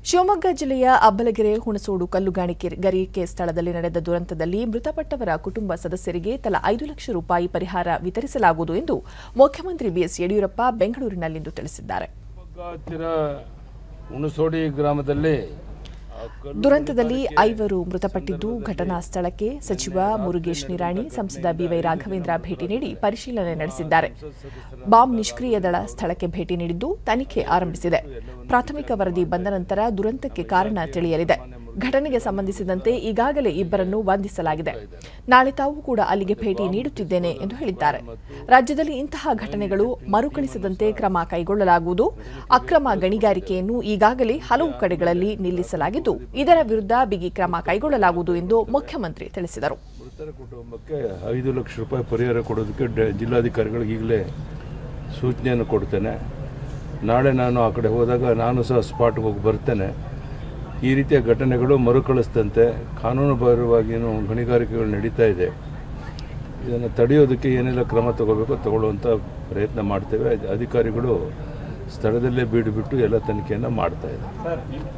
ಶಿವಮೊಗ್ಗ ಜಿಲ್ಲೆಯ ಅಬ್ಬಲಗೆರೆ ಹುಣಸೋಡು ಕಲ್ಲುಗಾಣಿಕೆ ಗರಿಕೆ ಸ್ಥಳದಲ್ಲಿ ನಡೆದ ದುರಂತದಲ್ಲಿ ಮೃತಪಟ್ಟವರ ಕುಟುಂಬ ಸದಸ್ಯರಿಗೆ ತಲಾ ಐದು ಲಕ್ಷ ರೂಪಾಯಿ ಪರಿಹಾರ ವಿತರಿಸಲಾಗುವುದು ಎಂದು ಮುಖ್ಯಮಂತ್ರಿ ಬಿಎಸ್ ಯಡಿಯೂರಪ್ಪ ಬೆಂಗಳೂರಿನಲ್ಲಿಂದು ತಿಳಿಸಿದ್ದಾರೆ ಶಿವಮೊಗ್ಗ ಹತ್ತಿರ ಹುಣಸೋಡಿ ಗ್ರಾಮದಲ್ಲಿ ಆ ಕಲ್ಲು ದುರಂತದಲ್ಲಿ ಐವರು ಮೃತಪಟ್ಟಿದ್ದು ಘಟನಾ ಸ್ಥಳಕ್ಕೆ ಸಚಿವ ಮುರುಗೇಶ್ ನಿರಾಣಿ ಸಂಸದ ಬಿವೈ ರಾಘವೇಂದ್ರ ಭೇಟಿ ನೀಡಿ ಪರಿಶೀಲನೆ ನಡೆಸಿದ್ದಾರೆ ಬಾಂಬ್ ನಿಷ್ಕ್ರಿಯ ದಳ ಸ್ಥಳಕ್ಕೆ ಭೇಟಿ ನೀಡಿದ್ದು ತನಿಖೆ ಆರಂಭಿಸಿದೆ ಪ್ರಾಥಮಿಕ ವರದಿ ಬಂದ ನಂತರ ದುರಂತಕ್ಕೆ ಕಾರಣ ತಿಳಿಯಲಿದೆ ಘಟನೆಗೆ ಸಂಬಂಧಿಸಿದಂತೆ ಈಗಾಗಲೇ ಇಬ್ಬರನ್ನು ಬಂಧಿಸಲಾಗಿದೆ ನಾಳೆ ತಾವು ಕೂಡ ಅಲ್ಲಿಗೆ ಭೇಟಿ ನೀಡುತ್ತಿದ್ದೇನೆ ಎಂದು ಹೇಳಿದ್ದಾರೆ ರಾಜ್ಯದಲ್ಲಿ ಇಂತಹ ಘಟನೆಗಳು ಮರುಕಳಿಸದಂತೆ ಕ್ರಮ ಕೈಗೊಳ್ಳಲಾಗುವುದು ಅಕ್ರಮ ಗಣಿಗಾರಿಕೆಯನ್ನು ಈಗಾಗಲೇ ಹಲವು ಕಡೆಗಳಲ್ಲಿ ನಿಲ್ಲಿಸಲಾಗಿದ್ದು ಇದರ ವಿರುದ್ಧ ಬಿಗಿ ಕ್ರಮ ಕೈಗೊಳ್ಳಲಾಗುವುದು ಎಂದು ಮುಖ್ಯಮಂತ್ರಿ ತಿಳಿಸಿದರು ಮೃತರ ಕುಟುಂಬಕ್ಕೆ ಐದು ಲಕ್ಷ ರೂಪಾಯಿ ಪರಿಹಾರ ಕೊಡೋದಕ್ಕೆ ಡ- ಜಿಲ್ಲಾಧಿಕಾರಿಗಳಿಗೆ ಈಗಲೇ ಸೂಚನೆಯನ್ನು ಕೊಡ್ತೇನೆ ನಾಳೆ ನಾನು ಆ ಕಡೆ ಹೋದಾಗ ನಾನು ಸಹ ಸ್ಪಾಟ್ಗೆ ಹೋಗಿ ಬರ್ತೇನೆ ಈ ರೀತಿಯ ಘಟನೆಗಳು ಮರುಕಳಿಸದಂತೆ ಕಾನೂನುಬಾಹಿರವಾಗಿ ಏನು ಗಣಿಗಾರಿಕೆಗಳು ನಡೀತಾ ಇದೆ ಇದನ್ನು ತಡೆಯೋದಕ್ಕೆ ಏನೆಲ್ಲ ಕ್ರಮ ತಗೋಬೇಕೋ ತಗೊಳ್ಳುವಂಥ ಪ್ರಯತ್ನ ಮಾಡ್ತೇವೆ ಅದ್- ಅಧಿಕಾರಿಗಳು ಸ್ಥಳದಲ್ಲೇ ಬೀಡುಬಿಟ್ಟು ಎಲ್ಲ ತನಿಖೆಯನ್ನು ಮಾಡ್ತಾ ಇದ್ದಾರೆ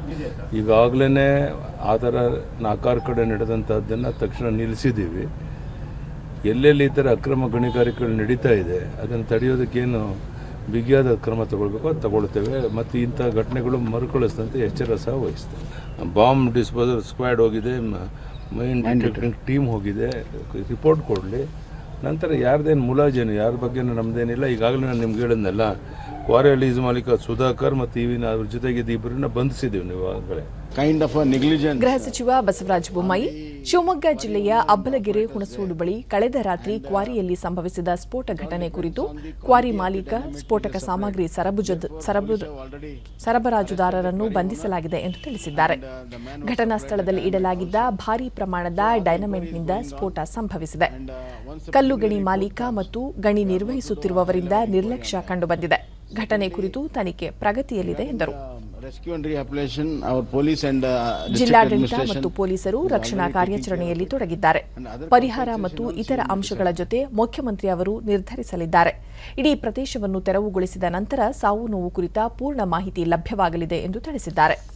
ಈಗಾಗಲೇ ಆ ಥರ ನಾಲ್ಕಾರು ಕಡೆ ನಡೆದಂಥದ್ದನ್ನು ತಕ್ಷಣ ನಿಲ್ಲಿಸಿದ್ದೀವಿ ಎಲ್ಲೆಲ್ಲಿ ಈ ಥರ ಅಕ್ರಮ ಗಣಿಗಾರಿಕೆಗಳು ನಡೀತಾ ಇದೆ ಅದನ್ನು ತಡೆಯೋದಕ್ಕೇನು ಬಿಗಿಯಾದ ಕ್ರಮ ತಗೊಳ್ಬೇಕು ಅದು ತಗೊಳ್ತೇವೆ ಮತ್ತು ಇಂಥ ಘಟನೆಗಳು ಮರುಕಳಿಸಿದಂತೆ ಎಚ್ಚರ ಸಹ ವಹಿಸ್ತೇವೆ ಬಾಂಬ್ ಡಿಸ್ಪೋಸಲ್ ಸ್ಕ್ವಾಡ್ ಹೋಗಿದೆ ಮೈನ್ ಡಿಟೆಕ್ಟಿಂಗ್ ಟೀಮ್ ಹೋಗಿದೆ ರಿಪೋರ್ಟ್ ಕೊಡಲಿ ನಂತರ ಯಾರ್ದೇನು ಮುಲಾಜೇನು ಯಾರ ಬಗ್ಗೆನೂ ನಮ್ಮದೇನಿಲ್ಲ ಈಗಾಗಲೇ ನಾನು ನಿಮ್ಗೆ ಹೇಳಿದ್ನಲ್ಲ ಕ್ವಾರೆ ಲೀಸ್ ಮಾಲೀಕ ಸುಧಾಕರ್ ಮತ್ತು ಇವಿನ ಅವ್ರ ಜೊತೆಗಿದ್ದ ಇಬ್ಬರನ್ನ ಬಂಧಿಸಿದ್ದೀವಿ ನೀವು ಆಗಲೇ kind of a negligence. ಗೃಹ ಸಚಿವ ಬಸವರಾಜ ಬೊಮ್ಮಾಯಿ ಶಿವಮೊಗ್ಗ ಜಿಲ್ಲೆಯ ಅಬ್ಬಲಗೆರೆ ಹುಣಸೋಡು ಬಳಿ ಕಳೆದ ರಾತ್ರಿ ಕ್ವಾರಿಯಲ್ಲಿ ಸಂಭವಿಸಿದ ಸ್ಫೋಟ ಘಟನೆ ಕುರಿತು ಕ್ವಾರಿ ಮಾಲೀಕ ಸ್ಫೋಟಕ ಸಾಮಗ್ರಿ ಸರಬುಜದ- ಸರಬು- ಸರಬರಾಜುದಾರರನ್ನು ಬಂಧಿಸಲಾಗಿದೆ ಎಂದು ತಿಳಿಸಿದ್ದಾರೆ ಘಟನಾ ಸ್ಥಳದಲ್ಲಿ ಇಡಲಾಗಿದ್ದ ಭಾರೀ ಪ್ರಮಾಣದ ಡೈನಮೈಟ್ನಿಂದ ಸ್ಫೋಟ ಸಂಭವಿಸಿದೆ ಕಲ್ಲು ಗಣಿ ಮಾಲೀಕ ಮತ್ತು ಗಣಿ ನಿರ್ವಹಿಸುತ್ತಿರುವವರಿಂದ ನಿರ್ಲಕ್ಷ್ಯ ಕಂಡುಬಂದಿದೆ ಘಟನೆ ಕುರಿತು ತನಿಖೆ ಪ್ರಗತಿಯಲ್ಲಿದೆ ಎಂದರು Um, Rescue and rehabilitation, our police and uh, district ಜಿಲ್ಲಾಡಳಿತ administration. ಮತ್ತು ಪೊಲೀಸರು ರಕ್ಷಣಾ ಕಾರ್ಯಾಚರಣೆಯಲ್ಲಿ ತೊಡಗಿದ್ದಾರೆ ಪರಿಹಾರ ಮತ್ತು ಇತರ ಅಂಶಗಳ ಜೊತೆ ಮುಖ್ಯಮಂತ್ರಿ ಅವರು ನಿರ್ಧರಿಸಲಿದ್ದಾರೆ ಇಡೀ ಪ್ರದೇಶವನ್ನು ತೆರವುಗೊಳಿಸಿದ ನಂತರ ಸಾವು ನೋವು ಕುರಿತ ಪೂರ್ಣ ಮಾಹಿತಿ ಲಭ್ಯವಾಗಲಿದೆ ಎಂದು ತಿಳಿಸಿದ್ದಾರೆ